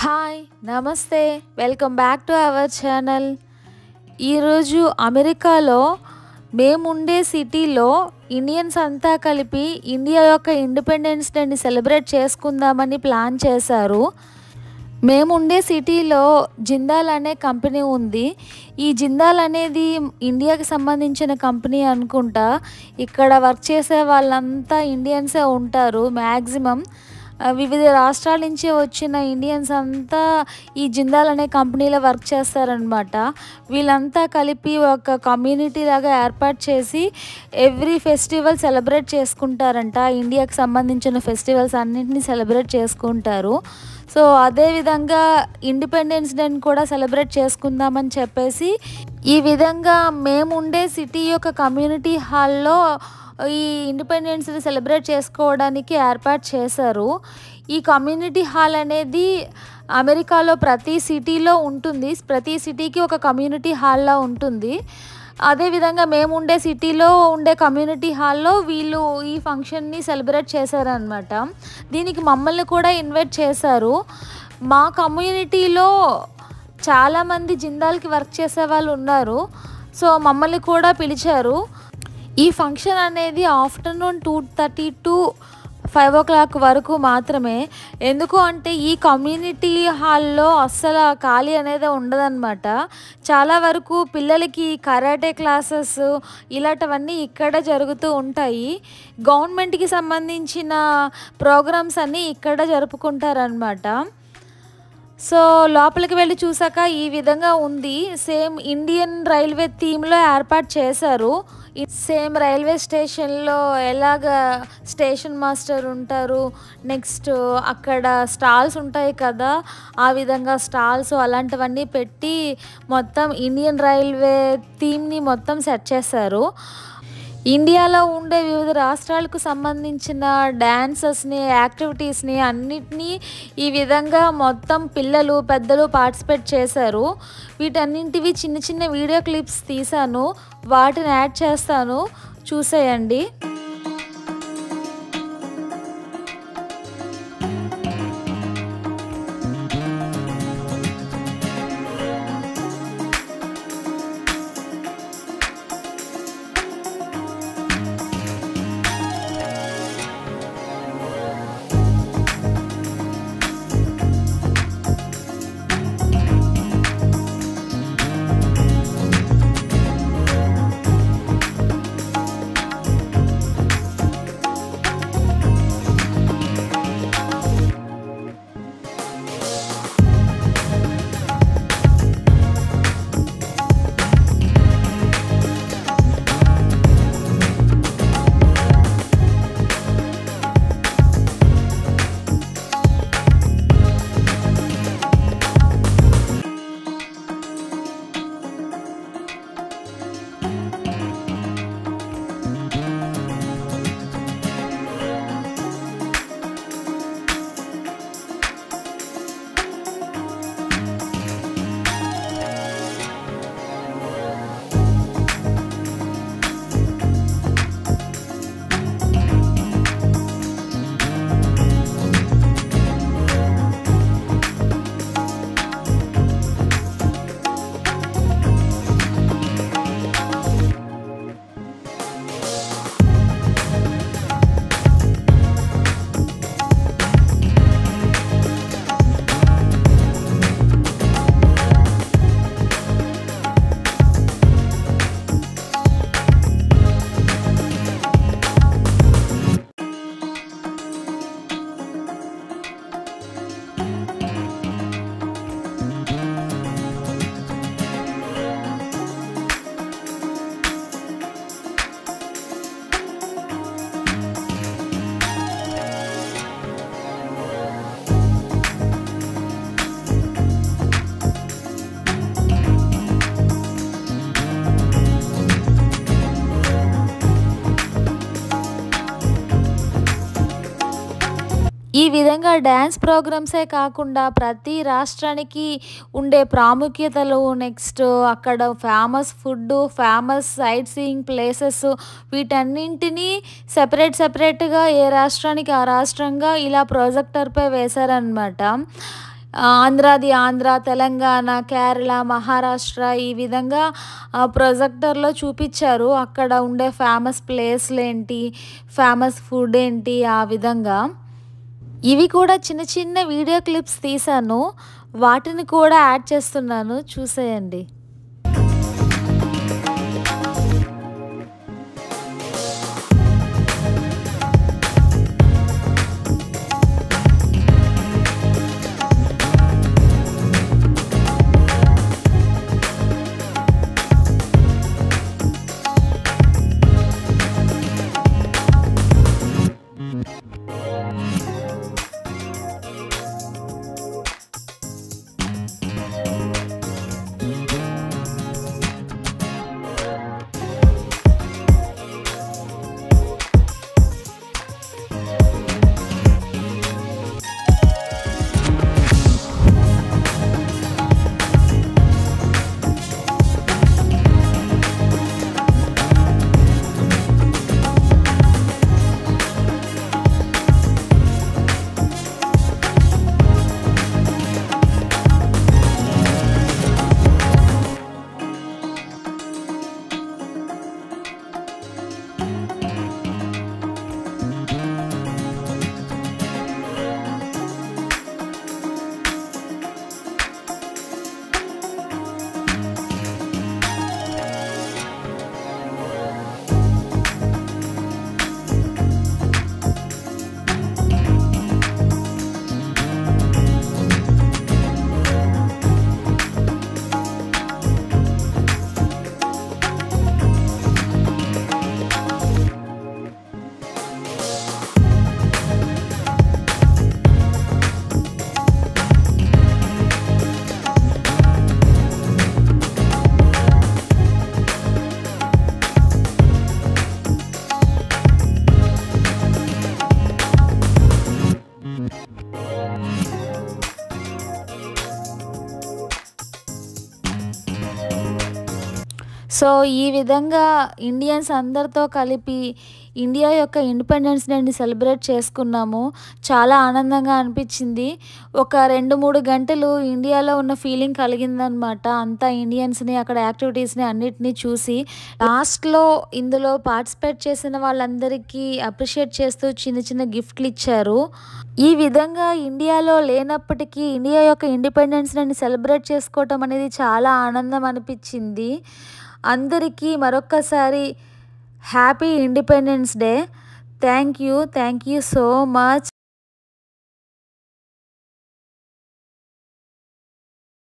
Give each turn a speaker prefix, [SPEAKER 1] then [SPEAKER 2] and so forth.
[SPEAKER 1] hi నమస్తే welcome back to our channel ఈరోజు అమెరికాలో మేముండే సిటీలో ఇండియన్స్ అంతా కలిపి ఇండియా యొక్క ఇండిపెండెన్స్ డేని సెలబ్రేట్ చేసుకుందామని ప్లాన్ చేశారు మేముండే సిటీలో జిందాల్ అనే కంపెనీ ఉంది ఈ జిందాల్ అనేది ఇండియాకి సంబంధించిన కంపెనీ అనుకుంటా ఇక్కడ వర్క్ చేసే వాళ్ళంతా ఇండియన్సే ఉంటారు మ్యాక్సిమం ఆ, వివిధ రాష్ట్రాల నుంచి వచ్చిన ఇండియన్స్ అంతా ఈ జిందాల్ అనే కంపెనీలో వర్క్ చేస్తారనమాట వీళ్ళంతా కలిపి ఒక కమ్యూనిటీ లాగా ఏర్పాటు చేసి ఎవ్రీ ఫెస్టివల్ సెలబ్రేట్ చేసుకుంటారంట ఇండియాకి సంబంధించిన ఫెస్టివల్స్ అన్నింటినీ సెలబ్రేట్ చేసుకుంటారు సో అదేవిధంగా ఇండిపెండెన్స్ డేని కూడా సెలబ్రేట్ చేసుకుందామని చెప్పేసి ఈ విధంగా మేము ఉండే సిటీ యొక్క కమ్యూనిటీ హాల్లో ఈ ఇండిపెండెన్స్ డే సెలబ్రేట్ చేసుకోవడానికి ఏర్పాటు చేశారు ఈ కమ్యూనిటీ హాల్ అనేది అమెరికాలో ప్రతి సిటీలో ఉంటుంది ప్రతి సిటీకి ఒక కమ్యూనిటీ హాల్లా ఉంటుంది అదేవిధంగా మేము ఉండే సిటీలో ఉండే కమ్యూనిటీ హాల్లో వీళ్ళు ఈ ఫంక్షన్ని సెలబ్రేట్ చేశారనమాట దీనికి మమ్మల్ని కూడా ఇన్వైట్ చేశారు మా కమ్యూనిటీలో చాలామంది జిందాల్కి వర్క్ చేసే వాళ్ళు ఉన్నారు సో మమ్మల్ని కూడా పిలిచారు ఈ ఫంక్షన్ అనేది afternoon two thirty to five o'clock వరకు మాత్రమే ఎందుకు అంటే ఈ కమ్యూనిటీ హాల్లో అస్సలు ఖాళీ అనేది ఉండదన్నమాట చాలా వరకు పిల్లలకి కరాటే క్లాసెస్ ఇలాంటివన్నీ ఇక్కడ జరుగుతూ ఉంటాయి గవర్నమెంట్కి సంబంధించిన ప్రోగ్రామ్స్ అన్నీ ఇక్కడ జరుపుకుంటారనమాట సో లోపలికి వెళ్ళి చూసాక ఈ విధంగా ఉంది సేమ్ ఇండియన్ రైల్వే థీమ్లో ఏర్పాటు చేశారు ఈ సేమ్ రైల్వే స్టేషన్లో ఎలాగ స్టేషన్ మాస్టర్ ఉంటారు నెక్స్ట్ అక్కడ స్టాల్స్ ఉంటాయి కదా ఆ విధంగా స్టాల్స్ అలాంటివన్నీ పెట్టి మొత్తం ఇండియన్ రైల్వే థీమ్ని మొత్తం సెట్ చేశారు ఇండియాలో ఉండే వివిధ రాష్ట్రాలకు సంబంధించిన డ్యాన్సెస్ని యాక్టివిటీస్ని అన్నిటినీ ఈ విధంగా మొత్తం పిల్లలు పెద్దలు పార్టిసిపేట్ చేశారు వీటన్నింటివి చిన్న చిన్న వీడియో క్లిప్స్ తీశాను వాటిని యాడ్ చేస్తాను చూసేయండి ఈ విధంగా డ్యాన్స్ ప్రోగ్రామ్సే కాకుండా ప్రతి రాష్ట్రానికి ఉండే ప్రాముఖ్యతలు నెక్స్ట్ అక్కడ famous food famous sightseeing places వీటన్నింటినీ సెపరేట్ సెపరేట్గా ఏ రాష్ట్రానికి ఆ రాష్ట్రంగా ఇలా ప్రొజెక్టర్పై వేశారనమాట ఆంధ్రాది ఆంధ్ర తెలంగాణ కేరళ మహారాష్ట్ర ఈ విధంగా ప్రొజెక్టర్లో చూపించారు అక్కడ ఉండే ఫేమస్ ప్లేస్లు ఏంటి ఫేమస్ ఫుడ్ ఏంటి ఆ విధంగా ఇవి కూడా చిన్న చిన్న వీడియో క్లిప్స్ తీశాను వాటిని కూడా యాడ్ చేస్తున్నాను చూసేయండి సో ఈ విధంగా ఇండియన్స్ అందరితో కలిపి ఇండియా యొక్క ఇండిపెండెన్స్ డేని సెలబ్రేట్ చేసుకున్నాము చాలా ఆనందంగా అనిపించింది ఒక రెండు మూడు గంటలు ఇండియాలో ఉన్న ఫీలింగ్ కలిగిందనమాట అంతా ఇండియన్స్ని అక్కడ యాక్టివిటీస్ని అన్నిటినీ చూసి లాస్ట్లో ఇందులో పార్టిసిపేట్ చేసిన వాళ్ళందరికీ అప్రిషియేట్ చేస్తూ చిన్న చిన్న గిఫ్ట్లు ఇచ్చారు ఈ విధంగా ఇండియాలో లేనప్పటికీ ఇండియా యొక్క ఇండిపెండెన్స్ డేని సెలబ్రేట్ చేసుకోవటం అనేది చాలా ఆనందం అనిపించింది అందరికీ మరొక్కసారి happy independence day thank you thank you so much